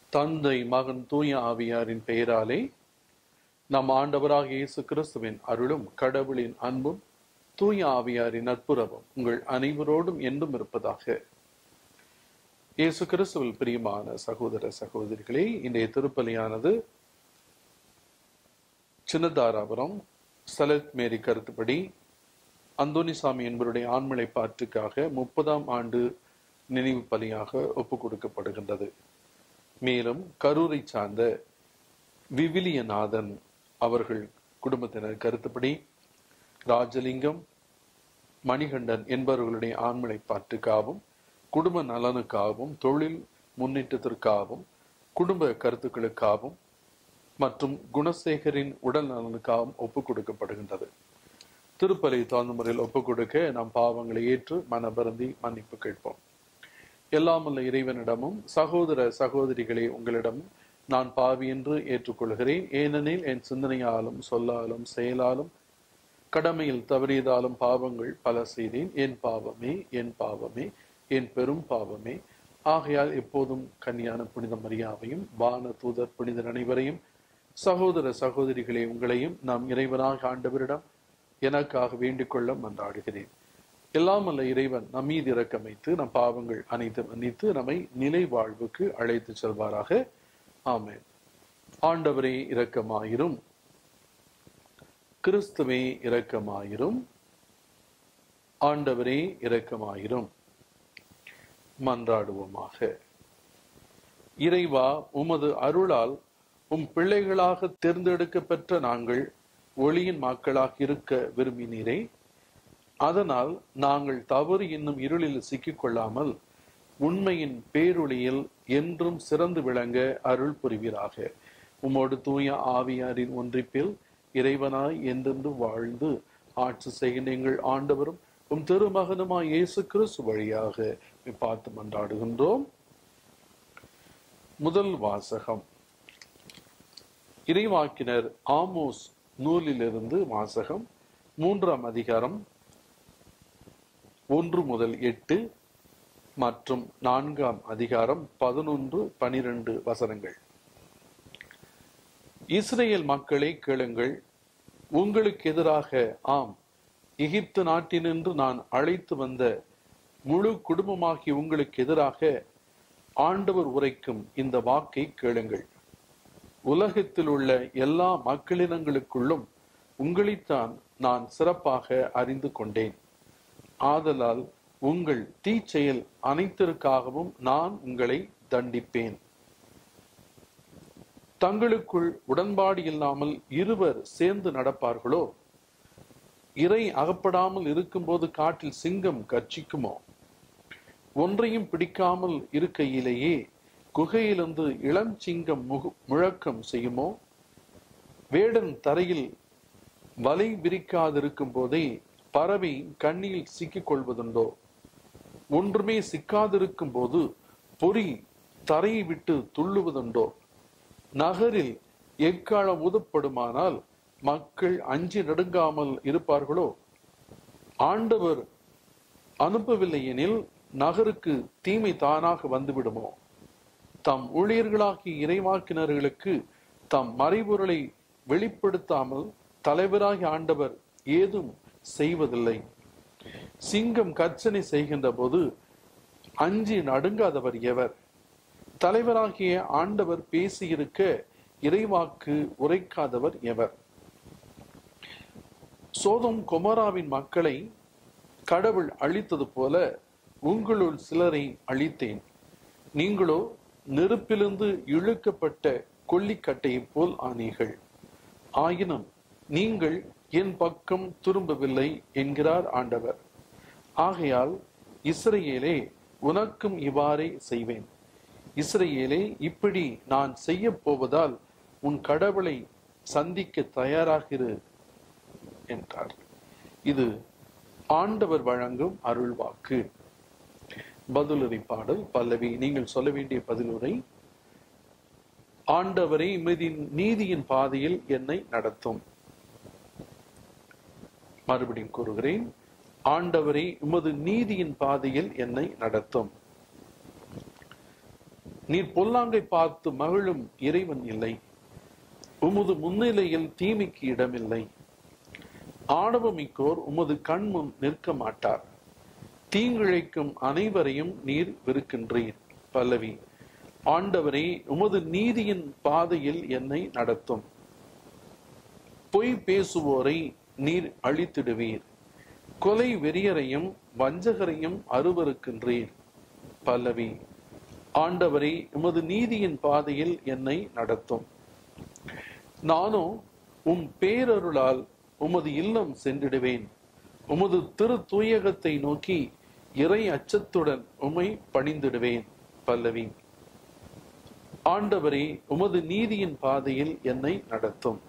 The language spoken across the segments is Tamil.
தந்தை மகன் தூய ஆவியாரின் பெயராலே நம் ஆண்டவராக இயேசு கிறிஸ்துவின் அருளும் கடவுளின் அன்பும் தூய ஆவியாரின் நட்புறவும் உங்கள் அனைவரோடும் என்றும் இருப்பதாக இயேசு கிறிஸ்துவில் பிரியமான சகோதர சகோதரிகளே இன்றைய திருப்பலியானது சின்னதாராபுரம் சலத் மேரி கருத்துப்படி அந்தோனிசாமி என்பவருடைய ஆண்மலை பாட்டுக்காக முப்பதாம் ஆண்டு நினைவு பலியாக ஒப்பு கொடுக்கப்படுகின்றது மேலும் கரூரை சார்ந்த விவிலியநாதன் அவர்கள் குடும்பத்தினர் கருத்துப்படி ராஜலிங்கம் மணிகண்டன் என்பவர்களுடைய ஆண்மலை பாட்டுக்காகவும் குடும்ப நலனுக்காகவும் தொழில் முன்னேற்றத்திற்காகவும் குடும்ப கருத்துக்களுக்காகவும் மற்றும் குணசேகரின் உடல் நலனுக்காகவும் ஒப்பு கொடுக்கப்படுகின்றது திருப்பலி தகுந்த முறையில் ஒப்பு கொடுக்க நாம் பாவங்களை ஏற்று மனபருந்தி மன்னிப்பு கேட்போம் எல்லாமல்ல இறைவனிடமும் சகோதர சகோதரிகளே உங்களிடமும் நான் பாவி என்று ஏற்றுக்கொள்கிறேன் ஏனெனில் என் சிந்தனையாலும் சொல்லாலும் செயலாலும் கடமையில் தவறியதாலும் பாவங்கள் பல செய்தேன் என் பாவமே என் பாவமே என் பெரும் பாவமே ஆகையால் எப்போதும் கன்னியான புனித மரியாவையும் வான தூதர் புனிதர் அனைவரையும் சகோதர சகோதரிகளே உங்களையும் நாம் இறைவனாக ஆண்டவரிடம் எனக்காக வேண்டிக் கொள்ள மன்றாடுகிறேன் எல்லாம் அல்ல இறைவன் நம் மீது இறக்கமைத்து நம் பாவங்கள் அனைத்து மன்னித்து நம்மை நிலை வாழ்வுக்கு அழைத்து செல்வாராக ஆமேன் ஆண்டவரே இரக்கமாயிரும் கிறிஸ்துவே இரக்கமாயிரும் ஆண்டவரே இரக்கமாயிரும் மன்றாடுவோமாக இறைவா உமது அருளால் உம் பிள்ளைகளாக தேர்ந்தெடுக்க பெற்ற நாங்கள் ஒளியின் மக்களாக இருக்க விரும்பினீரே அதனால் நாங்கள் தவறு என்னும் இருளில் சிக்கிக்கொள்ளாமல் உண்மையின் பேரொளியில் என்றும் சிறந்து விளங்க அருள் புரிவீராக உமோடு தூய ஆவியாரின் ஒன்றிப்பில் இறைவனாய் என்றென்று வாழ்ந்து ஆட்சி செய்கின்ற எங்கள் ஆண்டவரும் உம் திருமகனுமாய் இயேசு கிறிஸ்து வழியாக பார்த்து மன்றாடுகின்றோம் முதல் வாசகம் இறைவாக்கினர் ஆமோஸ் நூலிலிருந்து வாசகம் மூன்றாம் அதிகாரம் ஒன்று முதல் எட்டு மற்றும் நான்காம் அதிகாரம் பதினொன்று பனிரெண்டு வசனங்கள் இஸ்ரேல் மக்களை கேளுங்கள் உங்களுக்கு எதிராக ஆம் எகிப்து நாட்டினின்று நான் அழைத்து வந்த முழு குடும்பமாகி உங்களுக்கு எதிராக ஆண்டவர் உரைக்கும் இந்த வாக்கை கேளுங்கள் உலகத்தில் உள்ள எல்லா மக்களினங்களுக்குள்ளும் உங்களைத்தான் நான் சிறப்பாக அறிந்து கொண்டேன் ஆதலால் உங்கள் தீச்செயல் அனைத்திற்காகவும் நான் உங்களை தண்டிப்பேன் தங்களுக்குள் உடன்பாடு இல்லாமல் இருவர் சேர்ந்து நடப்பார்களோ இறை அகப்படாமல் இருக்கும்போது காட்டில் சிங்கம் கர்ச்சிக்குமோ ஒன்றையும் பிடிக்காமல் இருக்கையிலேயே குகையிலிருந்து இளம் சிங்கம் முகு முழக்கம் செய்யுமோ வேடன் தரையில் வலை விரிக்காதிருக்கும் போதே பறவை கண்ணியில் சிக்கிக் கொள்வதுண்டோ ஒன்றுமே சிக்காதிருக்கும் போது பொறி தரையை விட்டு துள்ளுவதுண்டோ நகரில் எக்காலம் ஊதப்படுமானால் மக்கள் அஞ்சி நடுங்காமல் இருப்பார்களோ ஆண்டவர் அனுப்பவில்லை எனில் நகருக்கு தீமை தானாக வந்துவிடுமோ தம் ஊழியர்களாகிய இறைவாக்கினர்களுக்கு தம் மறைபொருளை வெளிப்படுத்தாமல் தலைவராகி ஆண்டவர் ஏதும் செய்வதில்லை சிங்கம் கர்ச்சனை செய்கின்ற போது அஞ்சி நடுங்காதவர் எவர் தலைவராகிய ஆண்டவர் பேசியிருக்க இறைவாக்கு உரைக்காதவர் எவர் சோதம் கொமராவின் மக்களை கடவுள் அழித்தது போல உங்களுள் சிலரை அழித்தேன் நீங்களோ நெருப்பிலிருந்து இழுக்கப்பட்ட கொல்லிக்கட்டையைப் போல் ஆனீர்கள் ஆயினும் நீங்கள் என் பக்கம் திரும்பவில்லை என்கிறார் ஆண்டவர் ஆகையால் இஸ்ரேலே உனக்கும் இவ்வாறே செய்வேன் இஸ்ரேலே இப்படி நான் செய்ய போவதால் உன் கடவுளை சந்திக்க தயாராகிரு என்றார் இது ஆண்டவர் வழங்கும் அருள்வாக்கு பதிலுரை பாடல் பல்லவி நீங்கள் சொல்ல வேண்டிய பதிலுரை ஆண்டவரை இம்மதியின் நீதியின் பாதையில் என்னை நடத்தும் மறுபடியும் கூறுகிறேன் ஆண்டவரே உமது நீதியின் பாதையில் என்னை நடத்தும் நீர் பொல்லாங்கை பார்த்து மகிழும் இறைவன் இல்லை உமது முன்னிலையில் தீமைக்கு இடமில்லை ஆணவமிக்கோர் உமது கண் முன் நிற்க மாட்டார் தீங்கிழைக்கும் அனைவரையும் நீர் வெறுக்கின்றீர் பல்லவி ஆண்டவரே உமது நீதியின் பாதையில் என்னை நடத்தும் பொய் பேசுவோரை நீர் அழித்திடுவீர் கொலை வெறியரையும் வஞ்சகரையும் அருவருக்கின்றீர் பல்லவி ஆண்டவரே உமது நீதியின் பாதையில் என்னை நடத்தும் நானும் உம் பேரருளால் உமது இல்லம் சென்றிடுவேன் உமது திரு தூயகத்தை நோக்கி இறை அச்சத்துடன் உமை பணிந்திடுவேன் பல்லவி ஆண்டவரே உமது நீதியின் பாதையில் என்னை நடத்தும்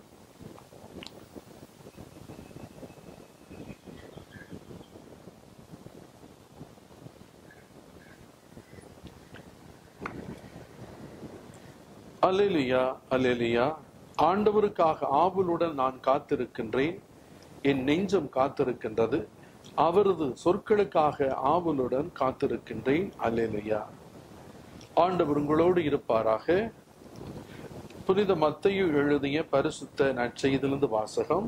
அல்லேலுயா அல்லேலுயா ஆண்டவருக்காக ஆவலுடன் நான் காத்திருக்கின்றேன் என் நெஞ்சம் காத்திருக்கின்றது அவரது சொற்களுக்காக ஆவலுடன் காத்திருக்கின்றேன் அல்லேலுயா ஆண்டவர் உங்களோடு இருப்பாராக புனித மத்தையு எழுதிய பரிசுத்த நற்செய்திலிருந்து வாசகம்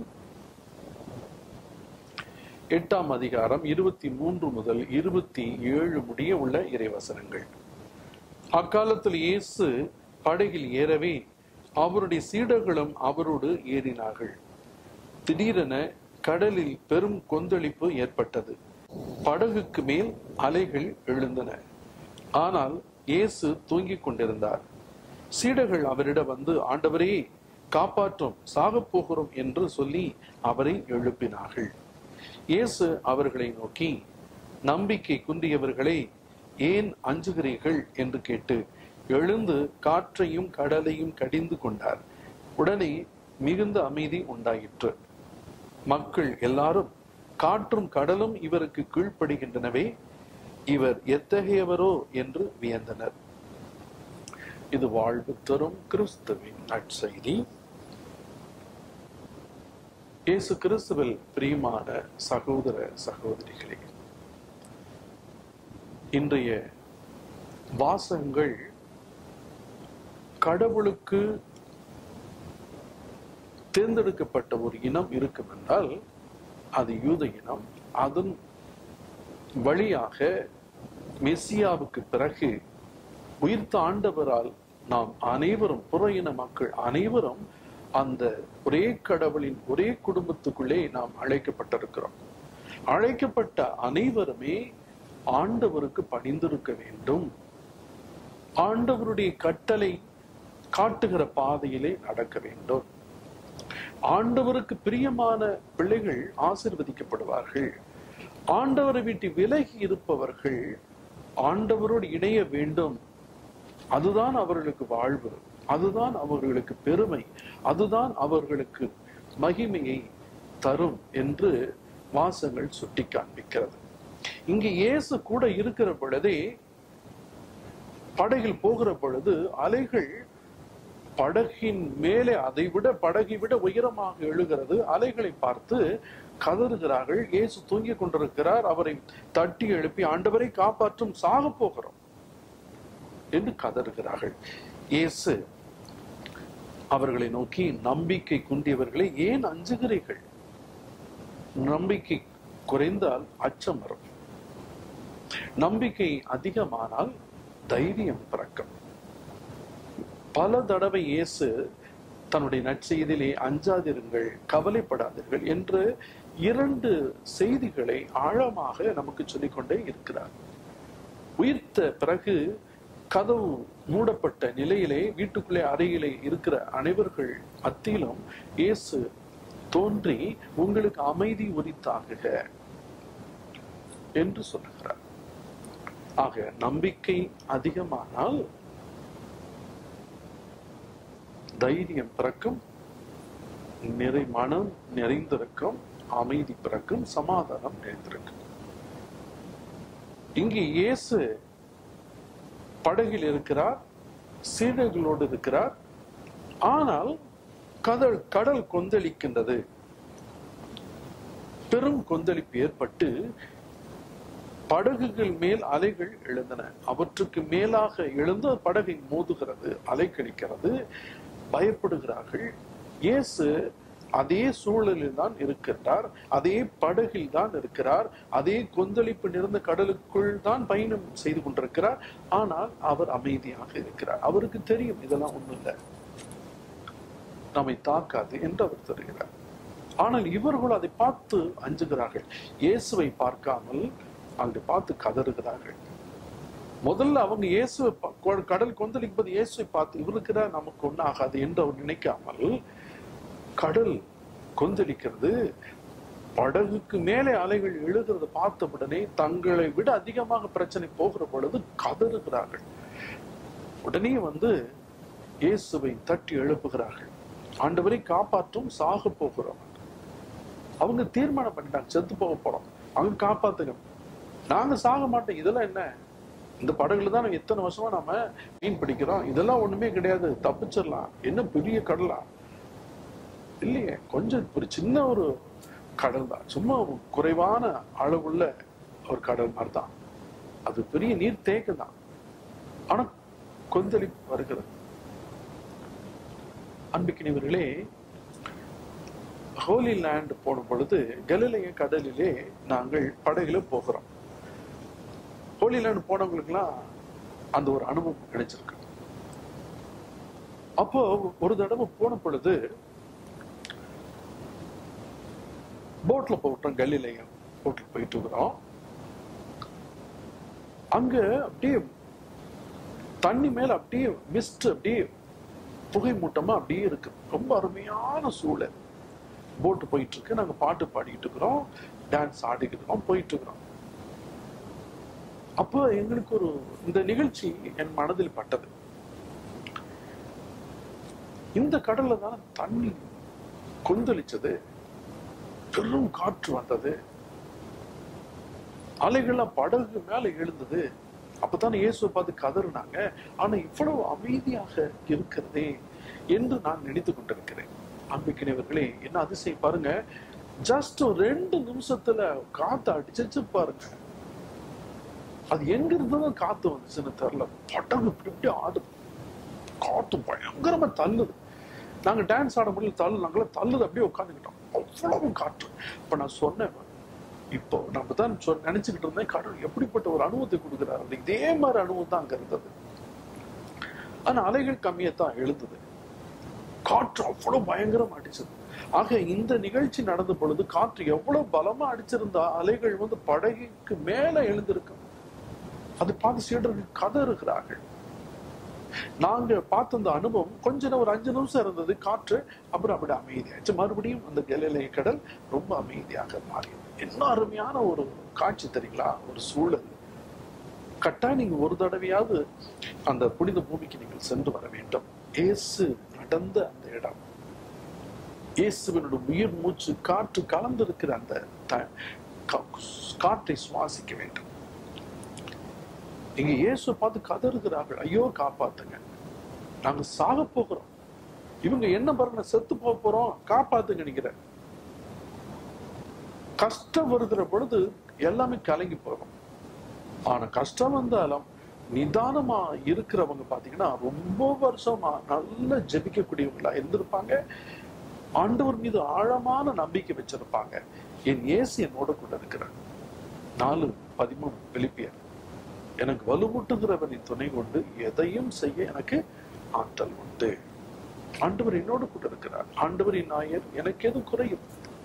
எட்டாம் அதிகாரம் இருபத்தி மூன்று முதல் இருபத்தி ஏழு முடிய உள்ள இறைவசனங்கள் அக்காலத்தில் இயேசு படகில் ஏறவே அவருடைய சீடர்களும் அவரோடு ஏறினார்கள் திடீரென கடலில் பெரும் கொந்தளிப்பு ஏற்பட்டது படகுக்கு மேல் அலைகள் எழுந்தன ஆனால் இயேசு தூங்கிக் கொண்டிருந்தார் சீடர்கள் அவரிடம் வந்து ஆண்டவரே காப்பாற்றும் சாகப் போகிறோம் என்று சொல்லி அவரை எழுப்பினார்கள் இயேசு அவர்களை நோக்கி நம்பிக்கை குன்றியவர்களே ஏன் அஞ்சுகிறீர்கள் என்று கேட்டு எழுந்து காற்றையும் கடலையும் கடிந்து கொண்டார் உடனே மிகுந்த அமைதி உண்டாயிற்று மக்கள் எல்லாரும் காற்றும் கடலும் இவருக்கு கீழ்ப்படுகின்றனவே இவர் எத்தகையவரோ என்று வியந்தனர் இது வாழ்வு தரும் கிறிஸ்துவின் நற்செய்தி இயேசு கிறிஸ்துவில் பிரியமான சகோதர சகோதரிகளே இன்றைய வாசகங்கள் கடவுளுக்கு தேர்ந்தெடுக்கப்பட்ட ஒரு இனம் இருக்கும் என்றால் அது யூத இனம் அதன் வழியாக மெஸ்ஸியாவுக்கு பிறகு உயிர்த்த ஆண்டவரால் நாம் அனைவரும் புற இன மக்கள் அனைவரும் அந்த ஒரே கடவுளின் ஒரே குடும்பத்துக்குள்ளே நாம் அழைக்கப்பட்டிருக்கிறோம் அழைக்கப்பட்ட அனைவருமே ஆண்டவருக்கு பணிந்திருக்க வேண்டும் ஆண்டவருடைய கட்டளை காட்டுகிற பாதையிலே நடக்க வேண்டும் ஆண்டவருக்கு பிரியமான பிள்ளைகள் ஆசிர்வதிக்கப்படுவார்கள் ஆண்டவரை விட்டு விலகி இருப்பவர்கள் ஆண்டவரோடு இணைய வேண்டும் அதுதான் அவர்களுக்கு வாழ்வு அதுதான் அவர்களுக்கு பெருமை அதுதான் அவர்களுக்கு மகிமையை தரும் என்று வாசங்கள் சுட்டி காண்பிக்கிறது இங்கு இயேசு கூட இருக்கிற பொழுதே படகில் போகிற பொழுது அலைகள் படகின் மேலே அதை விட படகை விட உயரமாக எழுகிறது அலைகளை பார்த்து கதறுகிறார்கள் இயேசு தூங்கிக் கொண்டிருக்கிறார் அவரை தட்டி எழுப்பி ஆண்டவரை காப்பாற்றும் சாக போகிறோம் என்று கதறுகிறார்கள் இயேசு அவர்களை நோக்கி நம்பிக்கை குன்றியவர்களை ஏன் அஞ்சுகிறீர்கள் நம்பிக்கை குறைந்தால் அச்சம் வரும் நம்பிக்கை அதிகமானால் தைரியம் பிறக்கும் பல தடவை இயேசு தன்னுடைய நற்செய்தியிலே அஞ்சாதிருங்கள் கவலைப்படாதீர்கள் என்று இரண்டு செய்திகளை ஆழமாக நமக்கு சொல்லிக்கொண்டே இருக்கிறார் உயிர்த்த பிறகு கதவு மூடப்பட்ட நிலையிலே வீட்டுக்குள்ளே அறையிலே இருக்கிற அனைவர்கள் மத்தியிலும் இயேசு தோன்றி உங்களுக்கு அமைதி உரித்தாகுக என்று சொல்லுகிறார் ஆக நம்பிக்கை அதிகமானால் தைரியம் பிறக்கும் நிறை மனம் நிறைந்திருக்கும் அமைதி பிறக்கும் சமாதானம் நிறைந்திருக்கும் இங்கே இயேசு படகில் இருக்கிறார் சீடர்களோடு இருக்கிறார் ஆனால் கடல் கடல் கொந்தளிக்கின்றது பெரும் கொந்தளிப்பு ஏற்பட்டு படகுகள் மேல் அலைகள் எழுந்தன அவற்றுக்கு மேலாக எழுந்து படகை மோதுகிறது அலைக்கழிக்கிறது பயப்படுகிறார்கள் இயேசு அதே சூழலில் தான் இருக்கின்றார் அதே படகில் தான் இருக்கிறார் அதே கொந்தளிப்பு நிறைந்த கடலுக்குள் தான் பயணம் செய்து கொண்டிருக்கிறார் ஆனால் அவர் அமைதியாக இருக்கிறார் அவருக்கு தெரியும் இதெல்லாம் ஒண்ணும் இல்லை நம்மை தாக்காது என்று அவர் தருகிறார் ஆனால் இவர்கள் அதை பார்த்து அஞ்சுகிறார்கள் இயேசுவை பார்க்காமல் அங்கு பார்த்து கதறுகிறார்கள் முதல்ல அவங்க இயேசுவை பா- கொ- கடல் கொந்தளிக்கும் போது இயேசுவை பார்த்து இவருக்குற நமக்கு ஒன்றும் ஆகாது என்று அவர் நினைக்காமல் கடல் கொந்தளிக்கிறது படகுக்கு மேலே அலைகள் எழுகிறத பார்த்த உடனே தங்களை விட அதிகமாக பிரச்சனை போகிற பொழுது கதறுகிறார்கள் உடனே வந்து இயேசுவை தட்டி எழுப்புகிறார்கள் ஆண்டவரை காப்பாற்றும் சாக போகிறோம் அவங்க தீர்மானம் பண்ணிட்டாங்க செத்து போக போறோம் அவங்க காப்பாத்துங்க நாங்க சாக மாட்டோம் இதெல்லாம் என்ன இந்த படகுல தான் எத்தனை வருஷமா நாம மீன் பிடிக்கிறோம் இதெல்லாம் ஒண்ணுமே கிடையாது தப்பிச்சிடலாம் என்ன பெரிய கடலா இல்லையே கொஞ்சம் ஒரு சின்ன ஒரு கடல் தான் சும்மா ஒரு குறைவான அளவுள்ள ஒரு கடல் மாதிரி தான் அது பெரிய நீர் தேக்கம் தான் ஆனா கொந்தளிப்பு வருகிறது அன்பிக்கினவர்களே ஹோலி லேண்ட் போன பொழுது கலிலேய கடலிலே நாங்கள் படகுல போகிறோம் ஹோலி லேண்ட் போனவங்களுக்குலாம் அந்த ஒரு அனுபவம் கிடைச்சிருக்கு அப்போ ஒரு தடவை போன பொழுது போட்ல போட்டோம் கலிலேயம் போட்ல போயிட்டு இருக்கிறோம் அங்க அப்படியே தண்ணி மேல அப்படியே மிஸ்ட் அப்படியே புகை மூட்டமா அப்படியே இருக்கு ரொம்ப அருமையான சூழல் போட்டு போயிட்டு இருக்கு நாங்க பாட்டு பாடிக்கிட்டு இருக்கிறோம் டான்ஸ் ஆடிக்கிட்டு இருக்கோம் போயிட்டு இருக்கிறோம் அப்போ எங்களுக்கு ஒரு இந்த நிகழ்ச்சி என் மனதில் பட்டது இந்த கடல்ல தான் தண்ணி கொந்தளிச்சது பெரும் காற்று வந்தது அலைகள்லாம் படகு மேல எழுந்தது அப்பதான் இயேசுவை பார்த்து கதறினாங்க ஆனா இவ்வளவு அமைதியாக இருக்கிறதே என்று நான் நினைத்து கொண்டிருக்கிறேன் அன்பிக்கினவர்களே என்ன அதிசயம் பாருங்க ஜஸ்ட் ஒரு ரெண்டு நிமிஷத்துல காத்து அடிச்சிச்சு பாருங்க அது எங்க இருந்ததும் காத்து வந்துச்சுன்னு தெரியல படகு இப்படி இப்படி ஆடுது காத்து பயங்கரமா தள்ளுது நாங்க டான்ஸ் ஆட முடியல தள்ளு நாங்கள தள்ளுது அப்படியே உட்காந்துக்கிட்டோம் அவ்வளவு காற்று இப்ப நான் சொன்னேன் இப்போ நம்ம தான் சொ- நினைச்சுக்கிட்டு இருந்தேன் கடவுள் எப்படிப்பட்ட ஒரு அனுபவத்தை கொடுக்குறாரு இதே மாதிரி அனுபவம் தான் அங்க இருந்தது ஆனா அலைகள் கம்மியத்தான் எழுந்தது காற்று அவ்வளவு பயங்கரமா அடிச்சது ஆக இந்த நிகழ்ச்சி நடந்த பொழுது காற்று எவ்வளவு பலமா அடிச்சிருந்தா அலைகள் வந்து படகுக்கு மேல எழுந்திருக்கும் அது பார்த்து சீடர்கள் கதறுகிறார்கள் நாங்க பார்த்த அந்த அனுபவம் கொஞ்ச நேரம் ஒரு அஞ்சு நிமிஷம் இருந்தது காற்று அப்புறம் அப்படி அமைதியாச்சு மறுபடியும் அந்த கலிலேய கடல் ரொம்ப அமைதியாக மாறியது என்ன அருமையான ஒரு காட்சி தெரியுங்களா ஒரு சூழல் கட்டா நீங்க ஒரு தடவையாவது அந்த புனித பூமிக்கு நீங்கள் சென்று வர வேண்டும் இயேசு நடந்த அந்த இடம் இயேசுவினுடைய உயிர் மூச்சு காற்று கலந்திருக்கிற அந்த த- கா- காற்றை சுவாசிக்க வேண்டும் இங்க இயேசு பார்த்து கதறுகிறார்கள் ஐயோ காப்பாத்துங்க நாங்க சாக போகிறோம் இவங்க என்ன பாருங்க செத்து போக போறோம் காப்பாத்துங்க நினைக்கிற கஷ்டம் வருகிற பொழுது எல்லாமே கலங்கி போகும் ஆனா கஷ்டம் வந்தாலும் நிதானமா இருக்கிறவங்க பாத்தீங்கன்னா ரொம்ப வருஷமா நல்ல ஜெபிக்கக்கூடியவங்களா இருந்திருப்பாங்க ஆண்டவர் மீது ஆழமான நம்பிக்கை வச்சிருப்பாங்க என் இயேசு என்னோட கூட இருக்கிறார் நாலு பதிமூணு பிலிப்பியர் எனக்கு வலுவூட்டுகிறவரின் துணை கொண்டு எதையும் செய்ய எனக்கு ஆற்றல் உண்டு ஆண்டவர் என்னோடு கூட இருக்கிறார் ஆண்டவரின் நாயர் எனக்கு எது குறையும்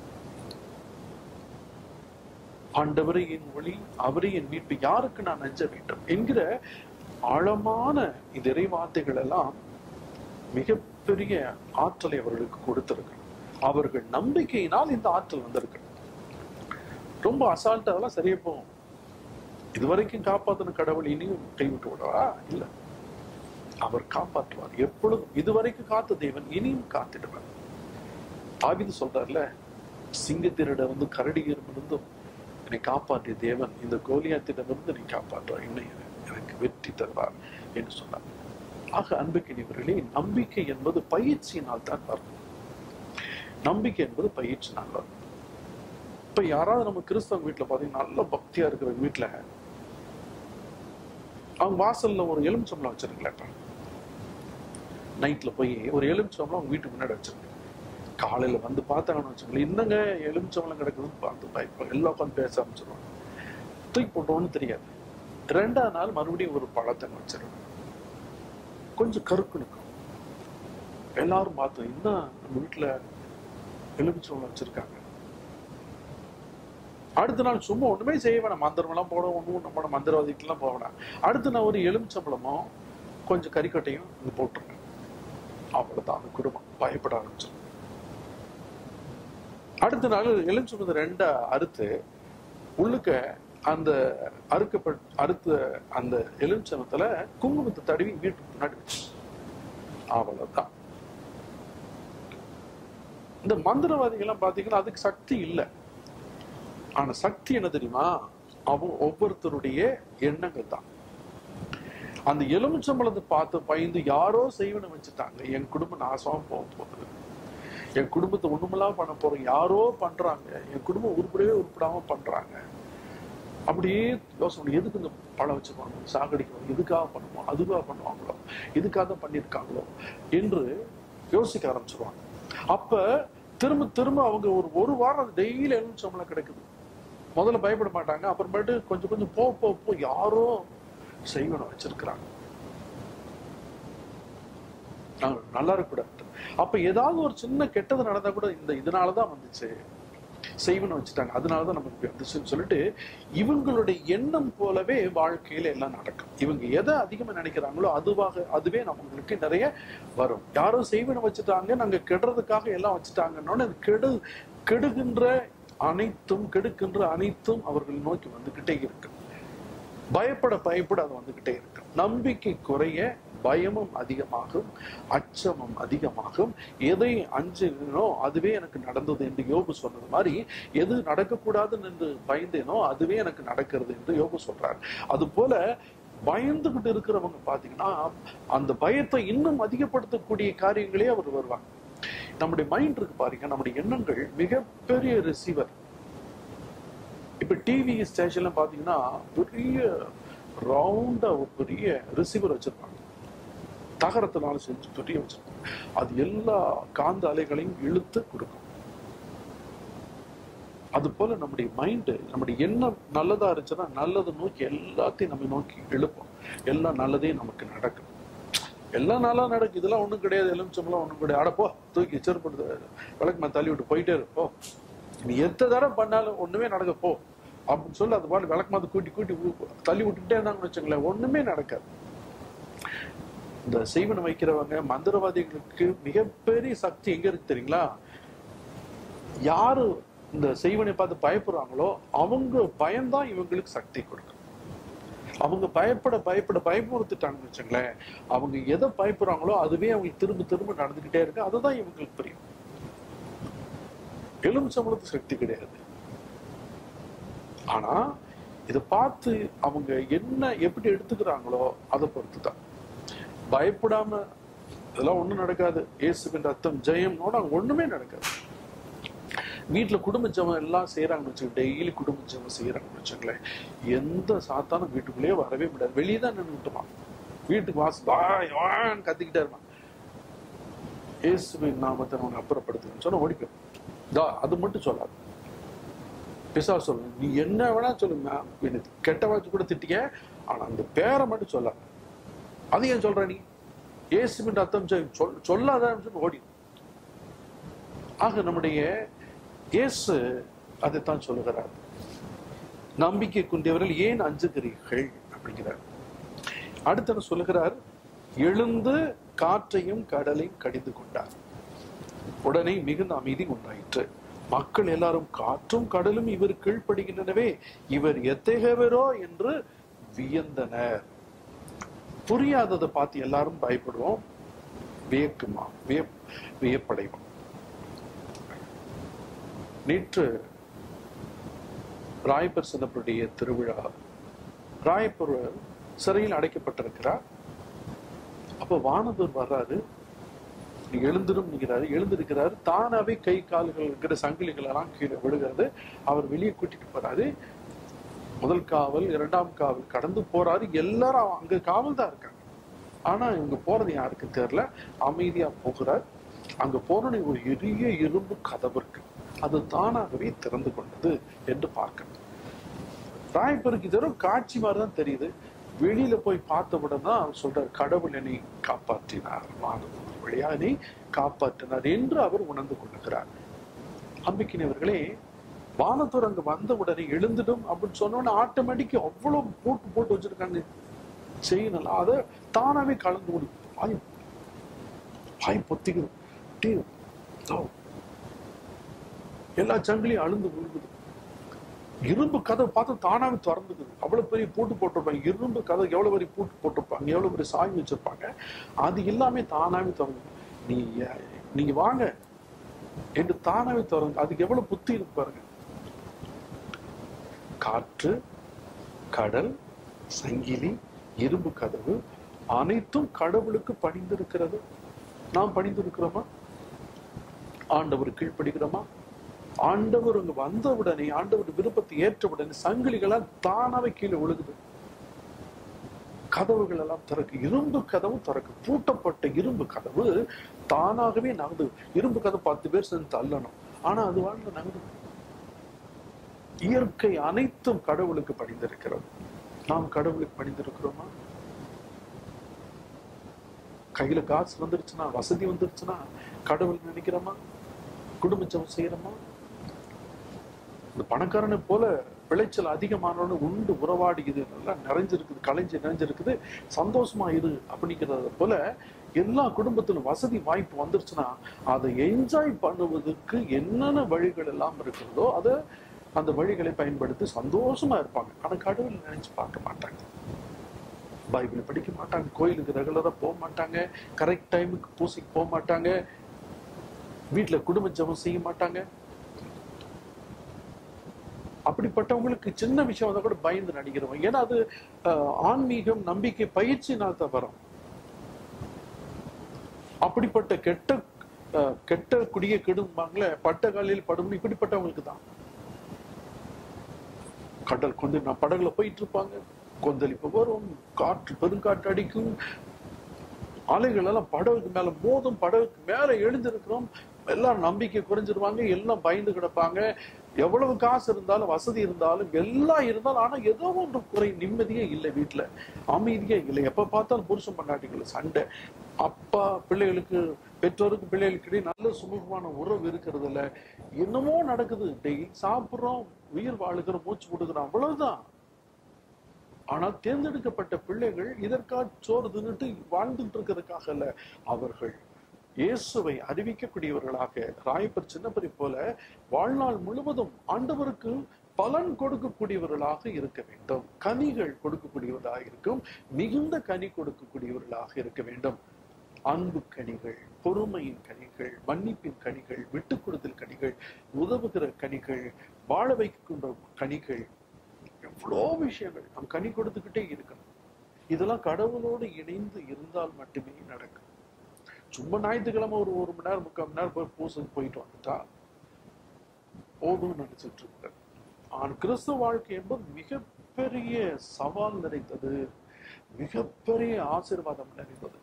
ஆண்டவரை என் ஒளி அவரே என் மீட்பு யாருக்கு நான் அஞ்ச வேண்டும் என்கிற ஆழமான இந்த இறைவார்த்தைகள் எல்லாம் மிகப்பெரிய ஆற்றலை அவர்களுக்கு கொடுத்திருக்கு அவர்கள் நம்பிக்கையினால் இந்த ஆற்றல் வந்திருக்கு ரொம்ப அசால்ட்டா அதெல்லாம் சரியா போகும் இதுவரைக்கும் காப்பாத்தின கடவுள் இனியும் கைவிட்டு விடவா இல்ல அவர் காப்பாற்றுவார் எப்பொழுதும் இதுவரைக்கும் காத்த தேவன் இனியும் காத்திடுவார் தாவிது சொல்றாருல சிங்கத்தினிடம் கரடியிடமிருந்தும் என்னை காப்பாற்றிய தேவன் இந்த கோலியாத்திடமிருந்து நீ காப்பாற்றுவார் என்னை எனக்கு வெற்றி தருவார் என்று சொன்னார் ஆக அன்புக்கினிவர்களே நம்பிக்கை என்பது பயிற்சியினால் தான் வரும் நம்பிக்கை என்பது பயிற்சினால் வரும் இப்ப யாராவது நம்ம கிறிஸ்தவ வீட்டுல பாத்தீங்கன்னா நல்ல பக்தியா இருக்கிற வீட்டுல அவங்க வாசல்ல ஒரு எலுமிச்சம்பளம் வச்சிருக்கல இப்ப நைட்ல போய் ஒரு எலுமிச்சம்பளம் அவங்க வீட்டுக்கு முன்னாடி வச்சிருங்க காலையில வந்து பார்த்தாங்கன்னு வச்சுக்கோங்களேன் என்னங்க எலுமிச்சம்பளம் கிடக்குதுன்னு பார்த்து பயப்போம் எல்லாம் உட்காந்து பேச ஆரம்பிச்சிருவாங்க தூக்கி போட்டோன்னு தெரியாது ரெண்டாவது நாள் மறுபடியும் ஒரு பழத்தை வச்சிருவாங்க கொஞ்சம் கருக்குனுக்கும் எல்லாரும் பார்த்தோம் என்ன நம்ம வீட்டுல எலுமிச்சம்பளம் வச்சிருக்காங்க அடுத்த நாள் சும்மா ஒண்ணுமே செய்ய வேணாம் மந்திரம் எல்லாம் போட ஒண்ணும் நம்ம மந்திரவாதிக்கெல்லாம் போக வேணாம் அடுத்து நான் ஒரு எலுமிச்சம்பளமும் கொஞ்சம் கறிக்கட்டையும் இது போட்டுருங்க அவ்வளவுதான் அந்த குடும்பம் பயப்பட ஆரம்பிச்சிடும் அடுத்த நாள் எலுமிச்சம்பளத்தை ரெண்டா அறுத்து உள்ளுக்க அந்த அறுக்கப்பட் அறுத்த அந்த எலுமிச்சம்பளத்துல குங்குமத்தை தடவி வீட்டுக்கு முன்னாடி வச்சு அவ்வளவுதான் இந்த மந்திரவாதிகள்லாம் பாத்தீங்கன்னா அதுக்கு சக்தி இல்லை ஆனா சக்தி என்ன தெரியுமா அவன் ஒவ்வொருத்தருடைய எண்ணங்கள் தான் அந்த எலுமிச்சம்பளத்தை பார்த்து பயந்து யாரோ செய்வன வச்சுட்டாங்க என் குடும்பம் நாசமா போக போகுது என் குடும்பத்தை ஒண்ணுமெல்லாம் பண்ண போறோம் யாரோ பண்றாங்க என் குடும்பம் உருப்படவே உருப்படாம பண்றாங்க அப்படியே யோசனை எதுக்கு இந்த பழம் வச்சுப்பாங்க சாகடிக்கணும் எதுக்காக பண்ணுவோம் அதுக்காக பண்ணுவாங்களோ எதுக்காக தான் பண்ணியிருக்காங்களோ என்று யோசிக்க ஆரம்பிச்சிருவாங்க அப்ப திரும்ப திரும்ப அவங்க ஒரு ஒரு வாரம் டெய்லி எலுமிச்சம்பளம் கிடைக்குது முதல்ல பயப்பட மாட்டாங்க அப்புறமேட்டு கொஞ்சம் கொஞ்சம் போ போ போ யாரோ செய்வனம் வச்சிருக்கிறாங்க ஆஹ் நல்லா இருக்கக்கூடாது அப்ப ஏதாவது ஒரு சின்ன கெட்டது நடந்தா கூட இந்த இதனாலதான் வந்துச்சு செய்வனம் வச்சுட்டாங்க அதனாலதான் நமக்கு இப்படி வந்துச்சுன்னு சொல்லிட்டு இவங்களுடைய எண்ணம் போலவே வாழ்க்கையில எல்லாம் நடக்கும் இவங்க எதை அதிகமா நினைக்கிறாங்களோ அதுவாக அதுவே நம்மளுக்கு நிறைய வரும் யாரோ செய்வனம் வச்சுட்டாங்க நாங்க கெடுறதுக்காக எல்லாம் வச்சுட்டாங்கன்னு அது கெடு கெடுகின்ற அனைத்தும் கெடுக்கின்ற அனைத்தும் அவர்கள் நோக்கி வந்துகிட்டே இருக்கு பயப்பட பயப்பட அது வந்துகிட்டே இருக்கு நம்பிக்கை குறைய பயமும் அதிகமாகும் அச்சமும் அதிகமாகும் எதை அஞ்சினோ அதுவே எனக்கு நடந்தது என்று யோபு சொன்னது மாதிரி எது நடக்கக்கூடாதுன்னு என்று பயந்தேனோ அதுவே எனக்கு நடக்கிறது என்று யோபு சொல்றார் அது போல பயந்துகிட்டு இருக்கிறவங்க பாத்தீங்கன்னா அந்த பயத்தை இன்னும் அதிகப்படுத்தக்கூடிய காரியங்களே அவர் வருவாங்க நம்முடைய மைண்ட் இருக்கு பாருங்க நம்முடைய எண்ணங்கள் மிகப்பெரிய ரிசீவர் இப்ப டிவி ஸ்டேஷன்ல பாத்தீங்கன்னா பெரிய ரவுண்டா ஒரு பெரிய ரிசீவர் வச்சிருப்பாங்க தகரத்தினால செஞ்சு பெரிய வச்சிருப்பாங்க அது எல்லா காந்த அலைகளையும் இழுத்து கொடுக்கும் அது போல நம்முடைய மைண்டு நம்முடைய எண்ணம் நல்லதா இருந்துச்சுன்னா நல்லதை நோக்கி எல்லாத்தையும் நம்ம நோக்கி எழுப்போம் எல்லாம் நல்லதே நமக்கு நடக்கும் எல்லாம் நல்லா நடக்கும் இதெல்லாம் ஒண்ணும் கிடையாது எலுமிச்சம்பளம் ஒண்ணும் கிடையாது அட போ தூக்கி செருப்படுது விளக்கு தள்ளி விட்டு போயிட்டே இருப்போ நீ எத்த தடவை பண்ணாலும் ஒண்ணுமே நடக்க போ அப்படின்னு சொல்லி அது பாட்டு விளக்கு மாத்து கூட்டி கூட்டி ஊ- தள்ளி விட்டுட்டே இருந்தாங்கன்னு வச்சுங்களேன் ஒண்ணுமே நடக்காது இந்த செய்வன வைக்கிறவங்க மந்திரவாதிகளுக்கு மிகப்பெரிய சக்தி எங்க இருக்கு தெரியுங்களா யாரு இந்த செய்வனை பார்த்து பயப்படுறாங்களோ அவங்க பயம்தான் இவங்களுக்கு சக்தி கொடுக்கும் அவங்க பயப்பட பயப்பட பயமுறுத்திட்டாங்கன்னு வச்சுங்களேன் அவங்க எதை பயப்படுறாங்களோ அதுவே அவங்களுக்கு திரும்ப திரும்ப நடந்துகிட்டே இருக்கு அதுதான் இவங்களுக்கு புரியும் எலுமிச்சம்பளத்து சக்தி கிடையாது ஆனா இதை பார்த்து அவங்க என்ன எப்படி எடுத்துக்கிறாங்களோ அதை பொறுத்து தான் பயப்படாம இதெல்லாம் ஒண்ணும் நடக்காது இயேசுவின் ரத்தம் ஜெயம்னோட அங்க ஒண்ணுமே நடக்காது வீட்டுல குடும்ப ஜெபம் எல்லாம் செய்யறாங்கன்னு வச்சுக்கோங்க டெய்லி குடும்ப ஜெபம் செய்யறாங்கன்னு வச்சுங்களேன் எந்த சாத்தானும் வீட்டுக்குள்ளேயே வரவே முடியாது வெளியே தான் நின்றுட்டுவான் வீட்டுக்கு வாச வாய் வான்னு கத்திக்கிட்டே இருப்பான் இயேசுவின் நாமத்தை அவங்க அப்புறப்படுத்துன்னு சொன்னா ஓடிக்கும் தா அது மட்டும் சொல்லாது பிசா சொல்லு நீ என்ன வேணா சொல்லுங்க எனக்கு கெட்ட வாய்ச்சி கூட திட்டிக்க ஆனா அந்த பேரை மட்டும் சொல்லாத அது ஏன் சொல்ற நீ இயேசுவின் ரத்தம் ஜெயம் சொல் சொல்லாத ஓடி ஆக நம்முடைய இயேசு அதைத்தான் சொல்லுகிறார் நம்பிக்கை கொண்டவர்கள் ஏன் அஞ்சுகிறீர்கள் அப்படிங்கிறார் அடுத்து என்ன சொல்லுகிறார் எழுந்து காற்றையும் கடலையும் கடிந்து கொண்டார் உடனே மிகுந்த அமைதி உண்டாயிற்று மக்கள் எல்லாரும் காற்றும் கடலும் இவர் கீழ்ப்படுகின்றனவே இவர் எத்தகையவரோ என்று வியந்தனர் புரியாததை பார்த்து எல்லாரும் பயப்படுவோம் வியக்குமா வியப் வியப்படைவோம் நேற்று ராயப்பர் சின்னப்பருடைய திருவிழா ராயப்பர் சிறையில் அடைக்கப்பட்டிருக்கிறார் அப்ப வானதூர் வர்றாரு நீ எழுந்திரும்ங்கிறாரு எழுந்திருக்கிறாரு தானாவே கை கால்கள் இருக்கிற சங்கிலிகள் எல்லாம் கீழே விழுகிறது அவர் வெளியே கூட்டிட்டு போறாரு முதல் காவல் இரண்டாம் காவல் கடந்து போறாரு எல்லாரும் அங்க காவல் தான் இருக்காங்க ஆனா இவங்க போறது யாருக்கு தெரியல அமைதியா போகிறார் அங்க போனோடனே ஒரு எரிய இரும்பு கதவு இருக்கு அது தானாகவே திறந்து கொண்டது என்று பார்க்கணும் ராயப்பருக்கு இது வெறும் காட்சி மாதிரி தான் தெரியுது வெளியில போய் பார்த்தவுடன் தான் அவர் சொல்றார் கடவுள் என்னை காப்பாற்றினார் வானதூதர் வழியா என்னை காப்பாற்றினார் என்று அவர் உணர்ந்து கொள்ளுகிறார் அம்பிக்கினவர்களே வானத்தூர் அங்க வந்த உடனே எழுந்துடும் அப்படின்னு சொன்னோன்னு ஆட்டோமேட்டிக்கா அவ்வளவு போட்டு போட்டு வச்சிருக்காங்க செயின் அதை தானாவே கலந்து கொடுக்கும் வாய் வாய் பொத்திக்குது அப்படியே தோ. எல்லா சங்கிலியும் அழுந்து விழுகுது இரும்பு கதவை பார்த்து தானாவே திறந்துக்குது அவ்வளவு பெரிய பூட்டு போட்டிருப்பாங்க இரும்பு கதை எவ்வளவு பெரிய பூட்டு போட்டிருப்பாங்க எவ்வளவு பெரிய சாயம் வச்சிருப்பாங்க அது எல்லாமே தானாவே திறந்து நீ நீங்க வாங்க என்று தானாவே திறந்து அதுக்கு எவ்வளவு புத்தி இருக்கு பாருங்க காற்று கடல் சங்கிலி இரும்பு கதவு அனைத்தும் கடவுளுக்கு பணிந்திருக்கிறது நாம் பணிந்திருக்கிறோமா ஆண்டவர் கீழ்ப்படுகிறோமா ஆண்டவர் அங்க வந்த உடனே ஆண்டவர் விருப்பத்தை ஏற்ற உடனே சங்கிலிகளால் தானாவே கீழே விழுகுது கதவுகள் எல்லாம் திறக்கு இரும்பு கதவு திறக்கு பூட்டப்பட்ட இரும்பு கதவு தானாகவே நகது இரும்பு கதவு பத்து பேர் சேர்ந்து தள்ளணும் ஆனா அது வாழ்ந்து நகது இயற்கை அனைத்தும் கடவுளுக்கு பணிந்திருக்கிறது நாம் கடவுளுக்கு பணிந்திருக்கிறோமா கையில காசு வந்துருச்சுன்னா வசதி வந்துருச்சுன்னா கடவுள் நினைக்கிறோமா குடும்ப ஜெபம் செய்யறோமா இந்த பணக்காரனை போல விளைச்சல் அதிகமானவனு உண்டு உறவாடி இது நல்லா நிறைஞ்சிருக்குது களைஞ்சு நிறைஞ்சிருக்குது சந்தோஷமா இரு அப்படிங்கிறத போல எல்லா குடும்பத்திலும் வசதி வாய்ப்பு வந்துருச்சுன்னா அதை என்ஜாய் பண்ணுவதற்கு என்னென்ன வழிகள் எல்லாம் இருக்கிறதோ அதை அந்த வழிகளை பயன்படுத்தி சந்தோஷமா இருப்பாங்க ஆனா கடவுள் நினைச்சு பார்க்க மாட்டாங்க பைபிள் படிக்க மாட்டாங்க கோயிலுக்கு ரெகுலரா போக மாட்டாங்க கரெக்ட் டைமுக்கு பூசைக்கு போக மாட்டாங்க வீட்டுல குடும்ப ஜெபம் செய்ய மாட்டாங்க அப்படிப்பட்டவங்களுக்கு சின்ன விஷயம் வந்தா கூட பயந்து நடிக்கிறவங்க ஏன்னா அது அஹ், ஆன்மீகம் நம்பிக்கை பயிற்சினால் தான் வரும் அப்படிப்பட்ட கெட்ட அஹ், கெட்ட குடிய கெடும்பாங்களே பட்ட காலில் படும் இப்படிப்பட்டவங்களுக்கு தான் கடல் கொண்டு நான் படகுல போயிட்டு இருப்பாங்க கொந்தளிப்பு வரும் காற்று பெருங்காற்று அடிக்கும் அலைகள் எல்லாம் படகுக்கு மேல மோதும் படகுக்கு மேல எழுந்திருக்கிறோம் எல்லாம் நம்பிக்கை குறைஞ்சிருவாங்க எல்லாம் பயந்து கிடப்பாங்க எவ்வளவு காசு இருந்தாலும் வசதி இருந்தாலும் எல்லாம் இருந்தாலும் ஆனா ஏதோ ஒன்று குறை நிம்மதியே இல்லை வீட்டுல அமைதியே இல்லை எப்ப பார்த்தாலும் புருஷன் பண்ணாட்டிகள் சண்டை அப்பா பிள்ளைகளுக்கு பெற்றோருக்கு பிள்ளைகளுக்கு இடையே நல்ல சுமூகமான உறவு இருக்கிறது இல்ல என்னமோ நடக்குது டெய்லி சாப்பிடுறோம் உயிர் வாழுகிறோம் மூச்சு விடுகிறோம் அவ்வளவுதான் ஆனால் தேர்ந்தெடுக்கப்பட்ட பிள்ளைகள் இதற்காக சோறு தின்னுட்டு வாழ்ந்துட்டு இருக்கிறதுக்காக அல்ல அவர்கள் இயேசுவை அறிவிக்கக்கூடியவர்களாக ராயப்பர் சின்னப்பரி போல வாழ்நாள் முழுவதும் ஆண்டவருக்கு பலன் கொடுக்கக்கூடியவர்களாக இருக்க வேண்டும் கனிகள் கொடுக்கக்கூடியவர்களாக இருக்கும் மிகுந்த கனி கொடுக்கக்கூடியவர்களாக இருக்க வேண்டும் அன்பு கனிகள் பொறுமையின் கனிகள் மன்னிப்பின் கனிகள் விட்டுக் கொடுத்தல் கனிகள் உதவுகிற கனிகள் வாழ வைக்கின்ற கனிகள் எவ்வளோ விஷயங்கள் நாம் கனி கொடுத்துக்கிட்டே இருக்கணும் இதெல்லாம் கடவுளோடு இணைந்து இருந்தால் மட்டுமே நடக்கும் சும்மா ஞாயிற்றுக்கிழமை ஒரு ஒரு மணி நேரம் முக்கால் மணி நேரம் போய் பூசைக்கு போயிட்டு வந்துட்டா போதும்னு நினைச்சிட்டு இருக்கேன் ஆனா கிறிஸ்துவ வாழ்க்கை என்பது மிகப்பெரிய சவால் நிறைந்தது மிகப்பெரிய ஆசீர்வாதம் நிறைந்தது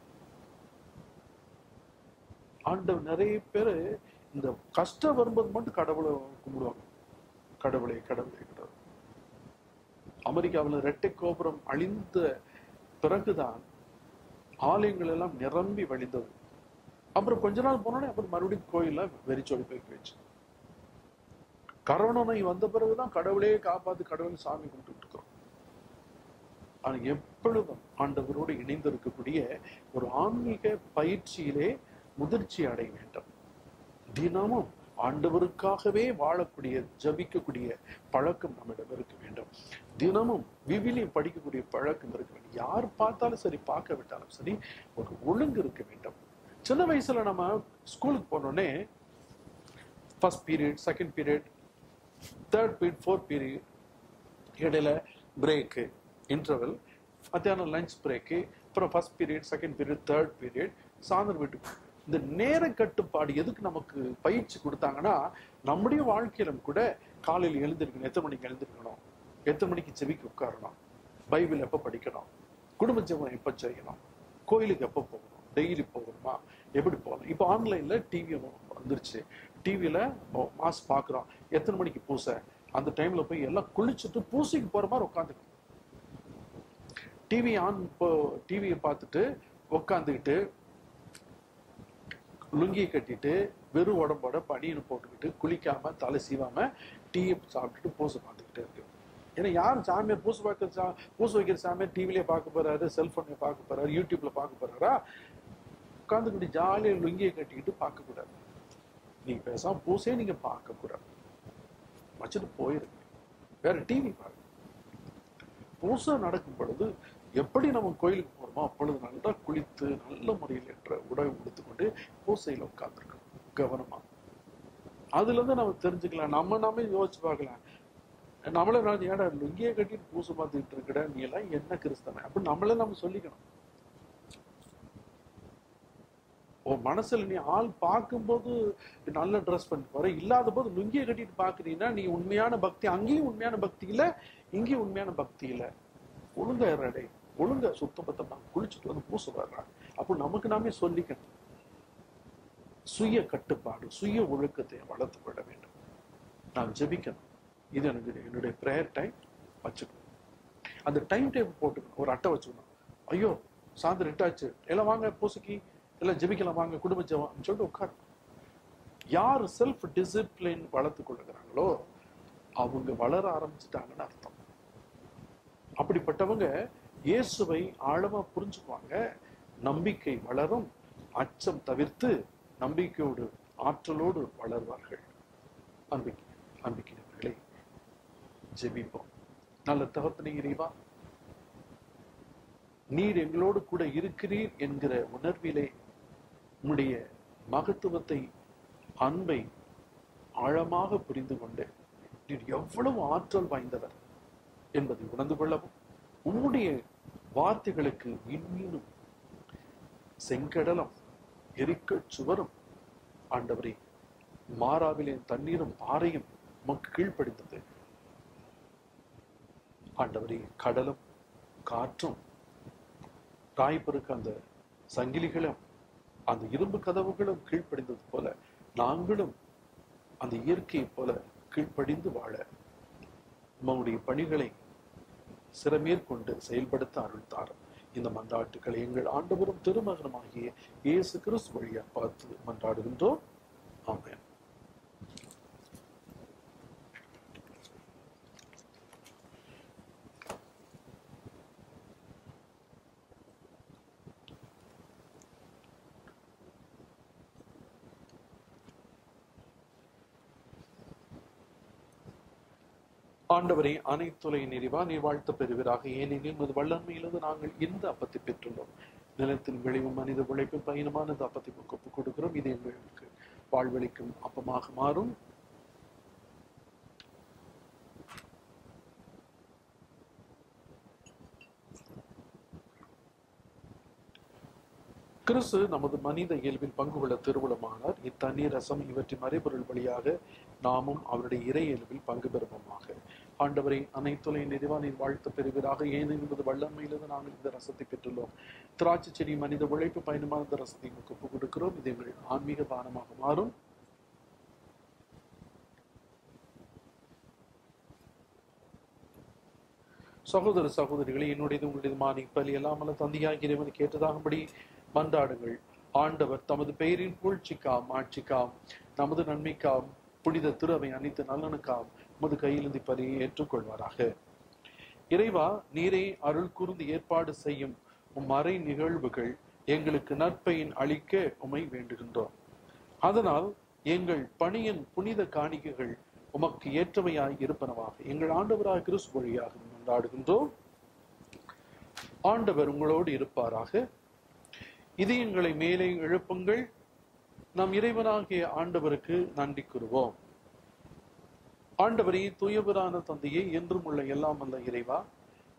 ஆண்டவர் நிறைய பேரு இந்த கஷ்டம் வரும்போது மட்டும் கடவுளை கும்பிடுவாங்க கடவுளை கடவுளை கடவுள் அமெரிக்காவில் இரட்டை கோபுரம் அழிந்த பிறகுதான் ஆலயங்கள் எல்லாம் நிரம்பி வழிந்தது அப்புறம் கொஞ்ச நாள் போனோடனே அப்புறம் மறுபடியும் கோயில்ல வெறிச்சோடி போய் போயிடுச்சு கரோனா நோய் வந்த பிறகுதான் கடவுளே காப்பாத்து கடவுள் சாமி கும்பிட்டு இருக்கிறோம் ஆனா எப்பொழுதும் ஆண்டவரோடு இணைந்து இருக்கக்கூடிய ஒரு ஆன்மீக பயிற்சியிலே முதிர்ச்சி அடைய வேண்டும் தினமும் ஆண்டவருக்காகவே வாழக்கூடிய ஜபிக்கக்கூடிய பழக்கம் நம்மிடம் இருக்க வேண்டும் தினமும் விவிலியம் படிக்கக்கூடிய பழக்கம் இருக்க வேண்டும் யார் பார்த்தாலும் சரி பார்க்க விட்டாலும் சரி ஒரு ஒழுங்கு இருக்க வேண்டும் சின்ன வயசுல நம்ம ஸ்கூலுக்கு போனோடனே first period second period third period fourth period இடையில பிரேக்கு இன்டர்வல் மத்தியானம் லஞ்ச் பிரேக்கு அப்புறம் first period second period third period சாயந்தரம் வீட்டுக்கு இந்த நேர கட்டுப்பாடு எதுக்கு நமக்கு பயிற்சி கொடுத்தாங்கன்னா நம்முடைய வாழ்க்கையிலும் கூட காலையில் எழுந்திருக்கணும் எத்தனை மணிக்கு எழுந்திருக்கணும் எத்தனை மணிக்கு செவிக்கு உட்காரணும் பைபிள் எப்ப படிக்கணும் குடும்ப ஜெபம் எப்ப செய்யணும் கோயிலுக்கு எப்ப போகணும் டெய்லி போகணுமா எப்படி போகணும் இப்போ ஆன்லைன்ல டிவி வந்துருச்சு டிவியில மாஸ் பாக்குறோம் எத்தனை மணிக்கு பூசை அந்த டைம்ல போய் எல்லாம் குளிச்சுட்டு பூசைக்கு போற மாதிரி உட்காந்துக்கணும் டிவி ஆன் இப்போ டிவியை பார்த்துட்டு உட்காந்துக்கிட்டு லுங்கியை கட்டிட்டு வெறும் உடம்போட பனியனை போட்டுக்கிட்டு குளிக்காம தலை சீவாம டீயை சாப்பிட்டுட்டு பூசை பார்த்துக்கிட்டே இருக்கு ஏன்னா யார் சாமியார் பூசை பார்க்க சா பூசை வைக்கிற சாமியார் டிவிலே பார்க்க போறாரு செல்போன்ல பார்க்க போறாரு யூடியூப்ல பார்க்க போறாரா உட்காந்துக்கிட்டு ஜாலியாக லுங்கியை கட்டிக்கிட்டு பார்க்க கூடாது நீங்க பேசாம பூசையே நீங்க பார்க்க கூடாது வச்சுட்டு போயிருங்க வேற டிவி பாருங்க பூசை நடக்கும் பொழுது எப்படி நம்ம கோயிலுக்கு போறோமோ அப்பொழுது நல்லா குளித்து நல்ல முறையில் என்ற உடை உடுத்துக்கொண்டு பூசையில உட்கார்ந்துருக்கணும் கவனமா அதுல இருந்து நம்ம தெரிஞ்சுக்கலாம் நம்ம நாமே யோசிச்சு பார்க்கலாம் நம்மளே நான் ஏடா லுங்கியை கட்டிட்டு பூசை பார்த்துக்கிட்டு இருக்கட நீ எல்லாம் என்ன கிறிஸ்தவன் அப்படி நம்மளே நம்ம சொல்லிக்கணும் உன் மனசுல நீ ஆள் பார்க்கும்போது நல்ல ட்ரெஸ் பண்ணிட்டு வர இல்லாத போது லுங்கியை கட்டிட்டு பாக்குறீங்கன்னா நீ உண்மையான பக்தி அங்கேயும் உண்மையான பக்தி இல்ல இங்கேயும் உண்மையான பக்தி இல்ல ஒழுங்கா இருடே ஒழுங்கா சுத்தபத்தமா குளிச்சுட்டு வந்து பூசை வர்றான் அப்போ நமக்கு நாமே சொல்லிக்கணும் சுய கட்டுப்பாடு சுய ஒழுக்கத்தை வளர்த்து கொள்ள வேண்டும் நான் ஜெபிக்கணும் இது எனக்கு என்னுடைய ப்ரேயர் டைம் வச்சுக்கணும் அந்த டைம் டேபிள் போட்டுக்கணும் ஒரு அட்டை வச்சுக்கணும் ஐயோ சாயந்தரம் எட்டாச்சு எல்லாம் வாங்க பூசைக்கு எல்லாம் ஜெபிக்கலாம் வாங்க குடும்ப ஜெபம் அப்படின்னு சொல்லிட்டு உட்காரு யார் செல்ஃப் டிசிப்ளின் வளர்த்து கொள்ளுகிறாங்களோ அவங்க வளர ஆரம்பிச்சுட்டாங்கன்னு அர்த்தம் அப்படிப்பட்டவங்க இயேசுவை ஆழமா புரிஞ்சுக்குவாங்க நம்பிக்கை வளரும் அச்சம் தவிர்த்து நம்பிக்கையோடு ஆற்றலோடு வளர்வார்கள் அன்பிக்கை அன்பிக்கிறவர்களே ஜெபிப்போம் நல்ல தகப்பனை இறைவா நீர் எங்களோடு கூட இருக்கிறீர் என்கிற உணர்விலே உம்முடைய மகத்துவத்தை அன்பை ஆழமாக புரிந்து கொண்டு நீர் எவ்வளவு ஆற்றல் வாய்ந்தவர் என்பதை உணர்ந்து கொள்ளவும் உம்முடைய வார்த்தைகளுக்கு இன்னும் செங்கடலம் எரிக்க சுவரும் ஆண்டவரே மாறாவிலே தண்ணீரும் பாறையும் உமக்கு கீழ்ப்படிந்தது ஆண்டவரே கடலும் காற்றும் ராய்பருக்கு அந்த சங்கிலிகளும் அந்த இரும்பு கதவுகளும் கீழ்ப்படிந்தது போல நாங்களும் அந்த இயற்கையை போல கீழ்ப்படிந்து வாழ உம்முடைய பணிகளை சிறமேற்கொண்டு செயல்படுத்த அருள்தார் இந்த மன்றாட்டுக்களை எங்கள் ஆண்டவரும் திருமகனமாகிய இயேசு கிறிஸ்து வழியா பார்த்து மன்றாடுகின்றோம் ஆமென் ஆண்டவரை அனைத்துலை நிறைவா நீர் வாழ்த்து பெறுவீராக ஏனெனில் உமது வல்லமையிலிருந்து நாங்கள் இந்த அப்பத்தை பெற்றுள்ளோம் நிலத்தின் விளைவு மனித உழைப்பு பயணமான இந்த அப்பத்தை ஒப்புக் கொடுக்கிறோம் இது எங்களுக்கு வாழ்வளிக்கும் அப்பமாக மாறும் கிறிஸ்து நமது மனித இயல்பில் பங்கு கொள்ள திருவுளமானார் இத்தண்ணீர் ரசம் இவற்றின் மறைபொருள் வழியாக நாமும் அவருடைய இறை இயல்பில் பங்கு பெறுவோமாக ஆண்டவரை அனைத்துலை நிறைவானின் வாழ்த்து பெறுவதாக ஏன் என்பது வல்லமையிலிருந்து நாங்கள் இந்த ரசத்தை பெற்றுள்ளோம் திராட்சை செடி மனித உழைப்பு பயணமாக இந்த ரசத்தை உங்களுக்கு ஒப்புக் கொடுக்கிறோம் இது எங்கள் ஆன்மீக பானமாக மாறும் சகோதர சகோதரிகளே என்னுடையது உங்களுடையதுமா நீ பலி எல்லாமல்ல தந்தையாகிய இறைவன் கேட்டதாகும்படி மன்றாடுங்கள் ஆண்டவர் தமது பெயரின் புகழ்ச்சிக்காம் ஆட்சிக்காம் நமது நன்மைக்காம் புனித திருவை அனைத்து நலனுக்காம் உமது கையிலிருந்து பலியை ஏற்றுக்கொள்வாராக இறைவா நீரே அருள் கூர்ந்து ஏற்பாடு செய்யும் உம் மறை நிகழ்வுகள் எங்களுக்கு நற்பயன் அளிக்க உமை வேண்டுகின்றோம் அதனால் எங்கள் பணியின் புனித காணிக்கைகள் உமக்கு ஏற்றவையாய் இருப்பனவாக எங்கள் ஆண்டவராக கிறிஸ்து வழியாக கொண்டாடுகின்றோம் ஆண்டவர் உங்களோடு இருப்பாராக இதயங்களை மேலே எழுப்புங்கள் நம் இறைவனாகிய ஆண்டவருக்கு நன்றி கூறுவோம் ஆண்டவரே தூயவரான தந்தையே என்றும் உள்ள எல்லாம் அல்ல இறைவா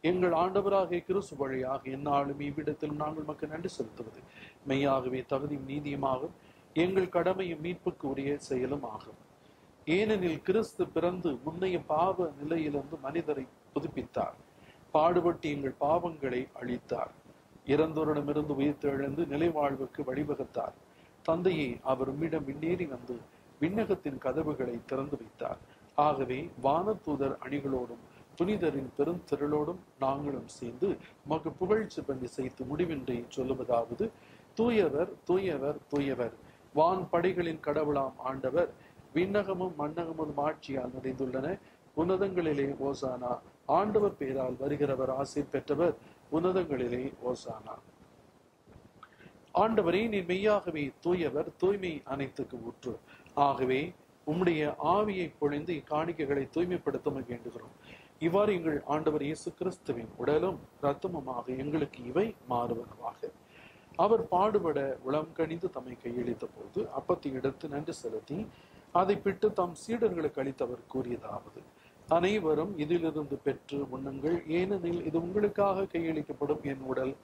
எங்கள் ஆண்டவராகிய கிறிஸ்து வழியாக எந்நாளும் இவ்விடத்திலும் நாங்கள் மக்கள் நன்றி செலுத்துவது மெய்யாகவே தகுதியும் நீதியுமாகும் எங்கள் கடமையும் மீட்புக்கு உரிய செயலும் ஆகும் ஏனெனில் கிறிஸ்து பிறந்து முன்னைய பாவ நிலையிலிருந்து மனிதரை புதுப்பித்தார் பாடுபட்டு எங்கள் பாவங்களை அழித்தார் இறந்தோரிடமிருந்து உயிர்த்தெழுந்து நிலை வாழ்வுக்கு வழிவகுத்தார் தந்தையே அவர் உம்மிடம் விண்ணேறி வந்து விண்ணகத்தின் கதவுகளை திறந்து வைத்தார் ஆகவே வானதூதர் அணிகளோடும் புனிதரின் பெருந்திரளோடும் நாங்களும் சேர்ந்து மக்கு புகழ்ச்சி பண்ணி செய்து முடிவின்றி சொல்லுவதாவது தூயவர் தூயவர் தூயவர் வான் படைகளின் கடவுளாம் ஆண்டவர் விண்ணகமும் மன்னகமும் ஆட்சியால் நிறைந்துள்ளன உன்னதங்களிலே ஓசானா ஆண்டவர் பேரால் வருகிறவர் ஆசை பெற்றவர் உன்னதங்களிலே ஓசானா ஆண்டவரே நீ மெய்யாகவே தூயவர் தூய்மை அனைத்துக்கு ஊற்று ஆகவே உம்முடைய ஆவியை பொழிந்து இக்காணிக்கைகளை தூய்மைப்படுத்த வேண்டுகிறோம் இவ்வாறு எங்கள் ஆண்டவர் இயேசு கிறிஸ்துவின் உடலும் இரத்தமுமாக எங்களுக்கு இவை மாறுவனவாக அவர் பாடுபட உளம் கணிந்து தம்மை கையளித்த போது அப்பத்தை எடுத்து நன்றி செலுத்தி அதை பிட்டு தம் சீடர்களுக்கு அளித்தவர் கூறியதாவது அனைவரும் இதிலிருந்து பெற்று உண்ணுங்கள் ஏனெனில் இது உங்களுக்காக கையளிக்கப்படும் என் உடல்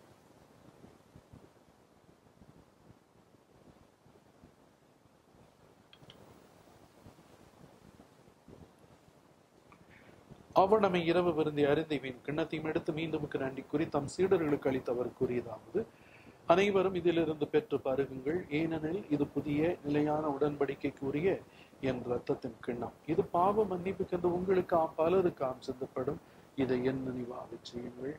அவர் நம்மை இரவு விருந்தி அருந்திவின் கிண்ணத்தையும் எடுத்து மீண்டும் நன்றி கூறி தம் சீடர்களுக்கு அளித்தவர் கூறியதாவது அனைவரும் இதிலிருந்து பெற்று பருகுங்கள் ஏனெனில் இது புதிய நிலையான உடன்படிக்கைக்கு உரிய என் ரத்தத்தின் கிண்ணம் இது பாவ மன்னிப்புக்கென்று உங்களுக்காம் பலருக்காம் சிந்தப்படும் இதை என் நினைவாக செய்யுங்கள்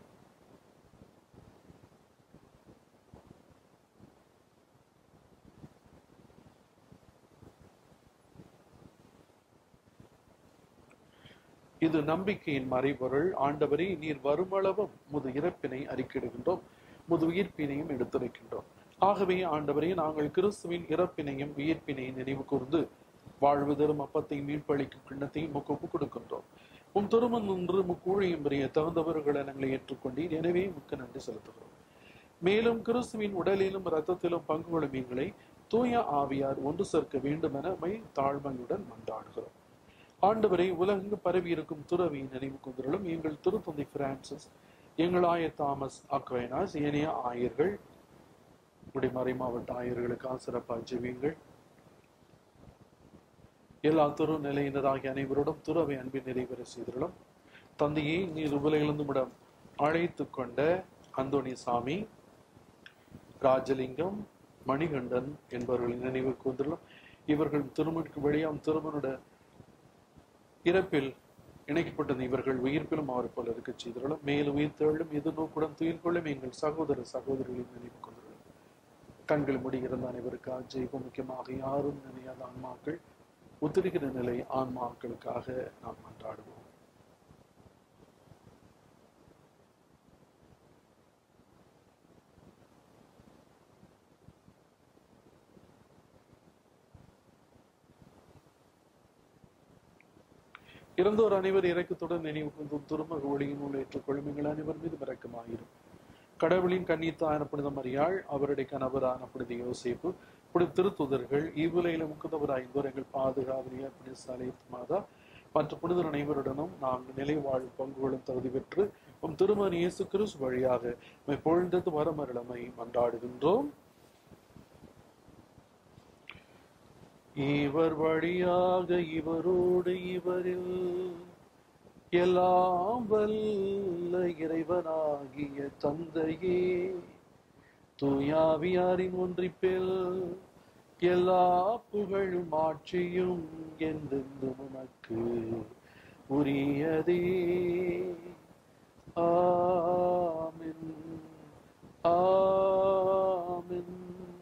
இது நம்பிக்கையின் மறைபொருள் ஆண்டவரே நீர் வருமளவும் முது இறப்பினை அறிக்கிடுகின்றோம் முது உயிர்ப்பினையும் எடுத்துரைக்கின்றோம் ஆகவே ஆண்டவரே நாங்கள் கிறிஸ்துவின் இறப்பினையும் உயிர்ப்பினையும் நினைவு கூர்ந்து வாழ்வு தரும் அப்பத்தை மீட்பளிக்கும் கிண்ணத்தையும் முக்கு ஒப்புக் கொடுக்கின்றோம் உம் திருமண் நின்று முக்கூழியும் பெரிய தகுந்தவர்கள் எங்களை ஏற்றுக்கொண்டீர் எனவே முக்க நன்றி செலுத்துகிறோம் மேலும் கிறிஸ்துவின் உடலிலும் இரத்தத்திலும் பங்கு கொள்ளும் எங்களை தூய ஆவியார் ஒன்று சேர்க்க வேண்டும் என மை தாழ்மையுடன் மன்றாடுகிறோம் ஆண்டவரை உலகெங்கு பரவி இருக்கும் துறவியின் நினைவு கொண்டிருளும் எங்கள் திருத்தந்தை பிரான்சிஸ் எங்கள் ஆயர் தாமஸ் அக்வைனாஸ் ஏனைய ஆயர்கள் குடிமறை மாவட்ட ஆயர்களுக்கு சிறப்பாக ஜெபியுங்கள் எல்லா துரு நிலையினராகிய அனைவரோடும் துறவை அன்பின் நிறைவேற செய்திருளும் தந்தையை நீர் உலகிலிருந்து விடம் அழைத்து கொண்ட அந்தோணி சாமி ராஜலிங்கம் மணிகண்டன் என்பவர்களின் நினைவு கூர்ந்துள்ளோம் இவர்கள் திருமணுக்கு வெளியாம் திருமணோட இறப்பில் இணைக்கப்பட்டது இவர்கள் உயிர்ப்பிலும் அவர் போல இருக்க செய்திருளும் மேலும் உயிர் தேழும் எது நோக்குடன் துயில் கொள்ளும் எங்கள் சகோதர சகோதரிகளின் நினைவு கொண்டுள்ளோம் கண்கள் முடிகிறந்த அனைவருக்கு ஜெய்வம் முக்கியமாக யாரும் நினையாத ஆன்மாக்கள் உத்திரிகிற நிலை ஆன்மாக்களுக்காக நாம் மன்றாடுவோம் இறந்தோர் அனைவர் இறக்கத்துடன் நினைவு கொண்டும் துருமக ஒளியின் உள்ள ஏற்றுக்கொள்ளும் எங்கள் அனைவர் மீது இறக்கமாயிரும் கடவுளின் கன்னித்தான புனித மரியாள் அவருடைய கணவரான புனித யோசேப்பு புனித திருத்துதர்கள் இவ்வுலையில முக்குதவராய்ந்தோர் எங்கள் பாதுகாவலிய புனித சாலையத் மாதா மற்ற புனிதர் அனைவருடனும் நாங்கள் நிலை வாழ் பங்குகளும் தகுதி பெற்று உம் திருமண இயேசு கிறிஸ்து வழியாக பொழுந்தது வரமருளமை மன்றாடுகின்றோம் இவர் வழியாக இவரோடு இவரில் எல்லாம் வல்ல இறைவனாகிய தந்தையே தூயாவியாரின் ஒன்றிப்பில் எல்லா புகழும் ஆட்சியும் என்றென்று உனக்கு உரியதே ஆமென் ஆமென்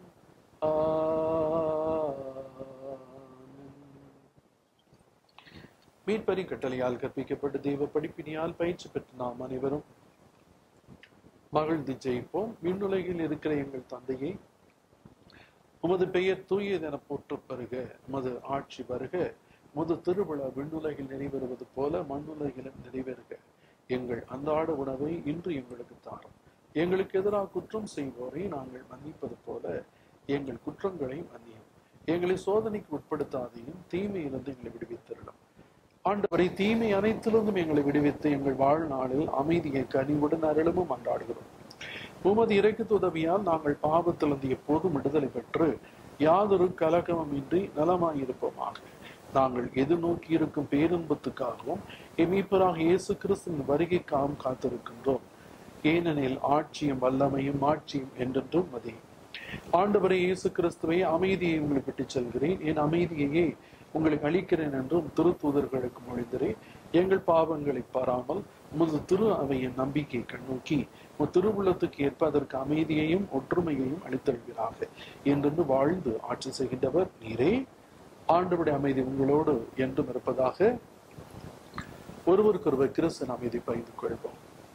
மீட்பரி கட்டளையால் கற்பிக்கப்பட்டு தெய்வ படிப்பினியால் பயிற்சி பெற்ற நாம் அனைவரும் மகிழ்ந்து ஜெயிப்போம் விண்ணுலகில் இருக்கிற எங்கள் தந்தையை உமது பெயர் தூயது என போற்று பெறுக உமது ஆட்சி வருக முது திருவிழா விண்ணுலகில் நிறைவேறுவது போல மண்ணுலகிலும் நிறைவேறுக எங்கள் அன்றாட உணவை இன்று எங்களுக்கு தாரும் எங்களுக்கு எதிராக குற்றம் செய்வோரை நாங்கள் மன்னிப்பது போல எங்கள் குற்றங்களை மன்னியும் எங்களை சோதனைக்கு உட்படுத்தாதையும் தீமையிலிருந்து எங்களை விடுவித்திரலாம் ஆண்டவரை தீமை அனைத்திலிருந்தும் எங்களை விடுவித்து எங்கள் வாழ்நாளில் அமைதியை கனிவுடன் அருளமும் அன்றாடுகிறோம் உமது இறைக்கு உதவியால் நாங்கள் பாவத்திலிருந்து எப்போதும் விடுதலை பெற்று யாதொரு கலகமும் இன்றி நலமாயிருப்போமாக நாங்கள் எதிர்நோக்கி இருக்கும் பேரின்பத்துக்காகவும் எமீப்பராக இயேசு கிறிஸ்துவின் வருகைக்காகவும் காத்திருக்கின்றோம் ஏனெனில் ஆட்சியும் வல்லமையும் ஆட்சியும் என்றென்றும் மதி ஆண்டவரை இயேசு கிறிஸ்துவை அமைதியை உங்களுக்கு விட்டுச் செல்கிறேன் என் அமைதியையே உங்களுக்கு அளிக்கிறேன் என்றும் திருத்தூதர்களுக்கு மொழிந்தரே எங்கள் பாவங்களை பாராமல் உமது திரு அவையின் நம்பிக்கை கண்ணோக்கி உமது திருவுள்ளத்துக்கு ஏற்ப அதற்கு அமைதியையும் ஒற்றுமையையும் அளித்தருகிறாக என்றென்று வாழ்ந்து ஆட்சி செய்கின்றவர் நீரே ஆண்டவருடைய அமைதி உங்களோடு என்றும் இருப்பதாக ஒருவருக்கொருவர் கிறிஸ்தன் அமைதி பகிர்ந்து கொள்வோம்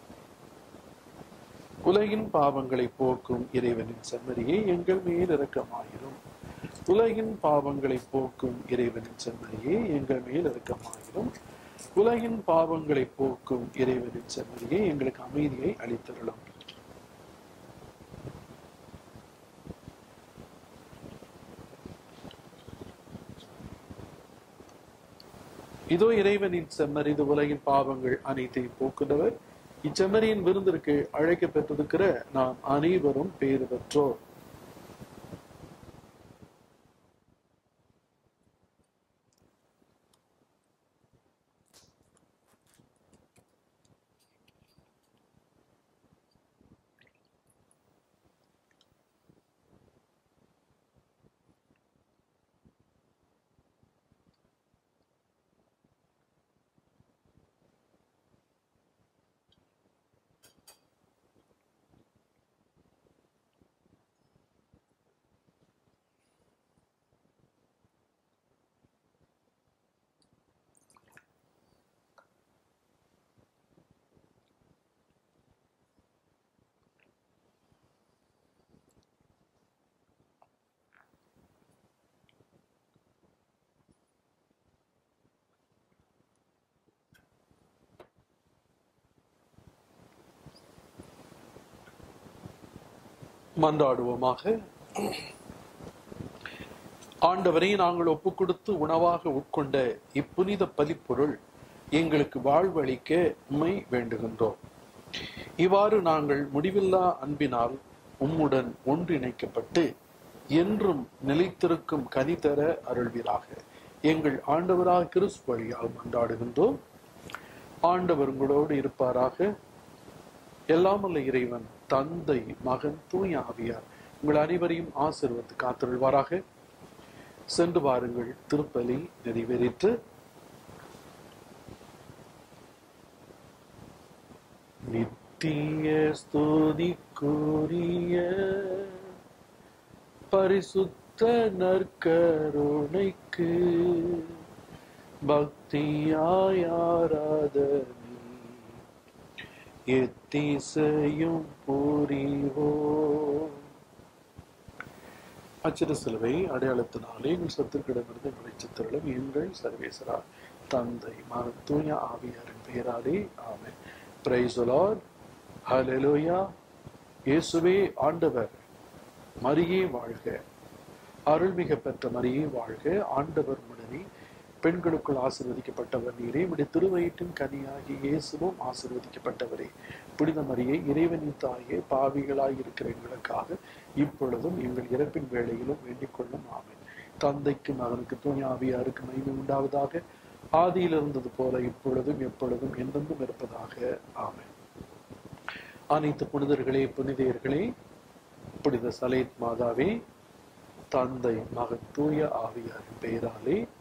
உலகின் பாவங்களை போக்கும் இறைவனின் செம்மறியே எங்கள் மேல் இரக்கமாயிரும் உலகின் பாவங்களை போக்கும் இறைவனின் செம்மறியே எங்கள் மேல் இரக்கமாயிரும் உலகின் பாவங்களை போக்கும் இறைவனின் செம்மறியே எங்களுக்கு அமைதியை அளித்தருளும் இதோ இறைவனின் செம்மறி இது உலகின் பாவங்கள் அனைத்தையும் போக்குகிறவர் இச்செம்மறியின் விருந்திற்கு அழைக்க பெற்றிருக்கிற நாம் அனைவரும் பேறு பெற்றோர் மன்றாடுவோமாக ஆண்டவரை நாங்கள் ஒப்பு கொடுத்து உணவாக உட்கொண்ட இப்புனித பலிப்பொருள் எங்களுக்கு வாழ்வளிக்க உம்மை வேண்டுகின்றோம் இவ்வாறு நாங்கள் முடிவில்லா அன்பினால் உம்முடன் ஒன்றிணைக்கப்பட்டு என்றும் நிலைத்திருக்கும் கனி தர அருள்வீராக எங்கள் ஆண்டவராக கிறிஸ்து வழியால் மன்றாடுகின்றோம் ஆண்டவர் உங்களோடு இருப்பாராக எல்லாமல்ல இறைவன் தந்தை மகன் தூய ஆவியார் உங்கள் அனைவரையும் ஆசிர்வத்து காத்திருள்வாராக சென்று வாருங்கள் திருப்பலி நிறைவேறிற்று நித்திய ஸ்துதிக்குரிய பரிசுத்த நற்கருணைக்கு பக்தியாய் ஆராதனை எத்திசையும் புரிவோம் அச்சிறு சிலுவை அடையாளத்தினாலே எங்கள் சத்துருக்கிடமிருந்து விளைச்சத்திரளும் எங்கள் சர்வேசரா தந்தை மகன் தூய ஆவியாரின் பெயராலே ஆமென் பிரைஸ் லார்ட் ஹalleluya இயேசுவே ஆண்டவர் மரியே வாழ்க அருள்மிக பெற்ற மரியே வாழ்க ஆண்டவர் உடனே பெண்களுக்குள் ஆசிர்வதிக்கப்பட்டவர் நீரே உடைய திருவயிற்றின் கனியாகி இயேசுவும் ஆசிர்வதிக்கப்பட்டவரே புனித மரியே இறைவனின் தாயே பாவிகளாய் இருக்கிற எங்களுக்காக இப்பொழுதும் எங்கள் இறப்பின் வேளையிலும் வேண்டிக் கொள்ளும் ஆமென் தந்தைக்கு மகனுக்கு தூய ஆவியாருக்கு மகிமை உண்டாவதாக ஆதியில் இருந்தது போல இப்பொழுதும் எப்பொழுதும் என்றென்றும் இருப்பதாக ஆமென் அனைத்து புனிதர்களே புனிதையர்களே புனித சலேத் மாதாவே தந்தை மகன் தூய ஆவியாரின் பெயராலே